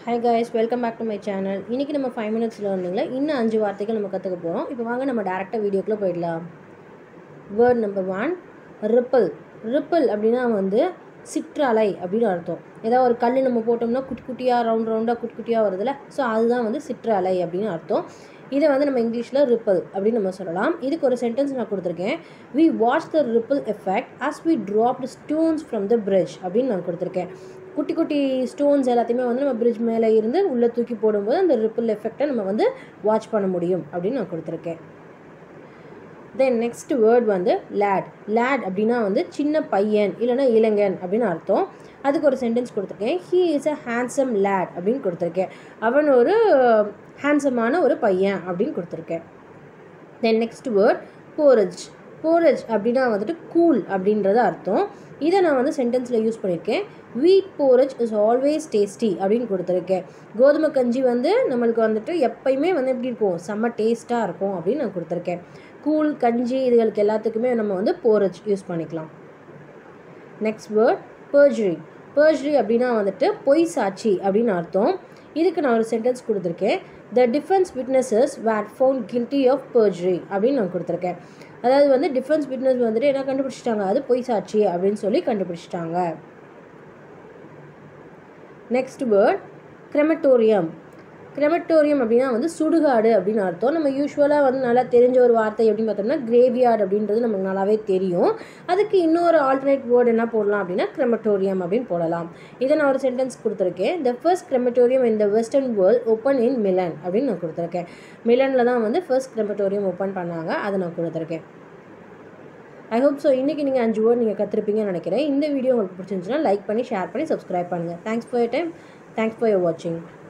hi guys welcome back to my channel இன்றைக்கி நம்ம five minutes லேர்னிங்கில் இன்னும் அஞ்சு வார்த்தைகள் நம்ம கற்றுக்க போகிறோம் இப்போ வாங்க நம்ம டேரெக்டாக வீடியோக்குள்ளே போயிடலாம் word number one ripple ripple அப்படின்னா வந்து சிற்றலை அப்படின்னு அர்த்தம் ஏதாவது ஒரு கல் நம்ம போட்டோம்னா குட்டி குட்டியாக ரவுண்ட் ரவுண்டாக குட்டி குட்டியாக வருதுல்ல ஸோ அதுதான் வந்து சிற்றலை அப்படின்னு அர்த்தம் இதை வந்து நம்ம இங்கிலீஷில் ரிப்பிள் அப்படின்னு நம்ம சொல்லலாம் இதுக்கு ஒரு சென்டென்ஸ் நான் கொடுத்துருக்கேன் we watch the ripple effect as we dropped stones from the bridge அப்படின்னு நான் கொடுத்துருக்கேன் குட்டி குட்டி ஸ்டோன்ஸ் எல்லாத்தையுமே வந்து நம்ம பிரிட்ஜ் மேலே இருந்து உள்ளே தூக்கி போடும்போது அந்த ரிப்பிள் எஃபெக்டை நம்ம வந்து வாட்ச் பண்ண முடியும் அப்படின்னு நான் கொடுத்துருக்கேன் தென் நெக்ஸ்ட் வேர்ட் வந்து லேட் லேட் அப்படின்னா வந்து சின்ன பையன் இல்லைன்னா இளைஞன் அப்படின்னு அர்த்தம் அதுக்கு ஒரு சென்டென்ஸ் கொடுத்துருக்கேன் he is a handsome lad அப்படின்னு கொடுத்துருக்கேன் அவன் ஒரு ஹேண்ட்ஸமான ஒரு பையன் அப்படின்னு கொடுத்துருக்கேன் தென் நெக்ஸ்ட் வேர்ட் போரஜ் போரஜ் அப்படின்னா வந்துட்டு கூல் அப்படின்றது அர்த்தம் இதை நான் வந்து சென்டென்ஸில் யூஸ் பண்ணியிருக்கேன் வீட் போரஜ் இஸ் ஆல்வேஸ் டேஸ்டி அப்படின்னு கொடுத்துருக்கேன் கோதுமை கஞ்சி வந்து நம்மளுக்கு வந்துட்டு எப்பயுமே வந்து எப்படி இருக்கும் செம்ம டேஸ்ட்டாக இருக்கும் அப்படின்னு நான் கொடுத்துருக்கேன் கூழ் கஞ்சி இதுகளுக்கு எல்லாத்துக்குமே நம்ம வந்து போரஜ் யூஸ் பண்ணிக்கலாம் நெக்ஸ்ட் வேர்ட் பர்ஜரி பர்ஜரி அப்படின்னா வந்துட்டு பொய் சாட்சி அப்படின்னு அர்த்தம் இதுக்கு நான் ஒரு சென்டென்ஸ் கொடுத்துருக்கேன் the defence witnesses were found guilty of perjury அப்படின்னு நான் கொடுத்துருக்கேன் அதாவது வந்து டிஃபென்ஸ் விட்னஸ் வந்துட்டு என்ன கண்டுபிடிச்சிட்டாங்க அது பொய் சாட்சி அப்படின்னு சொல்லி கண்டுபிடிச்சிட்டாங்க நெக்ஸ்ட் வேர்ட் கிரெமட்டோரியம் கிரெமட்டோரியம் அப்படின்னா வந்து சுடுகாடு அப்படின்னு அர்த்தம் நம்ம யூஸ்வலாக வந்து நல்லா தெரிஞ்ச ஒரு வார்த்தை எப்படின்னு பார்த்தோம்னா கிரேவியார்டு அப்படின்றது நமக்கு நல்லாவே தெரியும் அதுக்கு இன்னொரு ஆல்டர்னேட் வேர்டு என்ன போடலாம் அப்படின்னா கிரெமட்டோரியம் அப்படின்னு போடலாம் இதை நான் ஒரு சென்டென்ஸ் கொடுத்துருக்கேன் the first crematorium in the western world open in Milan அப்படின்னு நான் கொடுத்துருக்கேன் மிலனில் தான் வந்து ஃபர்ஸ்ட் கிரெமட்டோரியம் ஓப்பன் பண்ணாங்க அதை நான் கொடுத்துருக்கேன் ஐ ஹோப் ஸோ இன்றைக்கி நீங்கள் அஞ்சு வேர்ட் நீங்கள் கற்றுருப்பீங்கன்னு நினைக்கிறேன் இந்த வீடியோ உங்களுக்கு பிடிச்சிருந்துச்சுன்னா லைக் பண்ணி ஷேர் பண்ணி சப்ஸ்கிரைப் பண்ணுங்கள் thanks for your time thanks for your வாட்சிங்